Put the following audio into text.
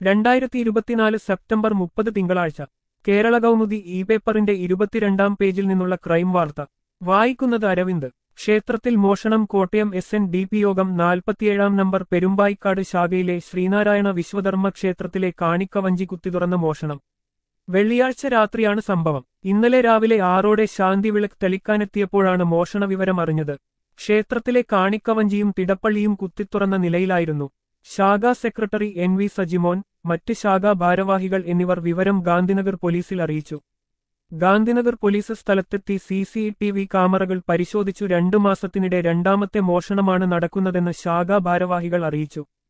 രണ്ടായിരത്തി ഇരുപത്തിനാല് സെപ്റ്റംബർ മുപ്പത് തിങ്കളാഴ്ച കേരള കൗമുദി ഇ പേപ്പറിന്റെ ഇരുപത്തിരണ്ടാം പേജിൽ നിന്നുള്ള ക്രൈം വാർത്ത വായിക്കുന്നത് അരവിന്ദ് ക്ഷേത്രത്തിൽ മോഷണം Kottayam S N D P യോഗം നാൽപ്പത്തിയേഴാം നമ്പർ പെരുമ്പായിക്കാട് ശാഖയിലെ ശ്രീനാരായണ വിശ്വധർമ്മ ക്ഷേത്രത്തിലെ കാണിക്കവഞ്ചി കുത്തി തുറന്ന മോഷണം വെള്ളിയാഴ്ച രാത്രിയാണ് സംഭവം ഇന്നലെ രാവിലെ ആറോടെ ശാന്തി വിളക്ക് തെളിക്കാനെത്തിയപ്പോഴാണ് മോഷണ വിവരം അറിഞ്ഞത് ക്ഷേത്രത്തിലെ കാണിക്കവഞ്ചിയും തിടപ്പള്ളിയും കുത്തിത്തുറന്ന നിലയിലായിരുന്നു ശാഖാ സെക്രട്ടറി എൻ വി സജിമോൻ മറ്റ് ശാഖാ ഭാരവാഹികൾ എന്നിവർ വിവരം ഗാന്ധിനഗർ പോലീസിൽ അറിയിച്ചു ഗാന്ധിനഗർ പോലീസ് സ്ഥലത്തെത്തി സി സി ടി വി ക്യാമറകൾ പരിശോധിച്ചു രണ്ടു മാസത്തിനിടെ രണ്ടാമത്തെ മോഷണമാണ് നടക്കുന്നതെന്ന് ശാഖാ ഭാരവാഹികൾ അറിയിച്ചു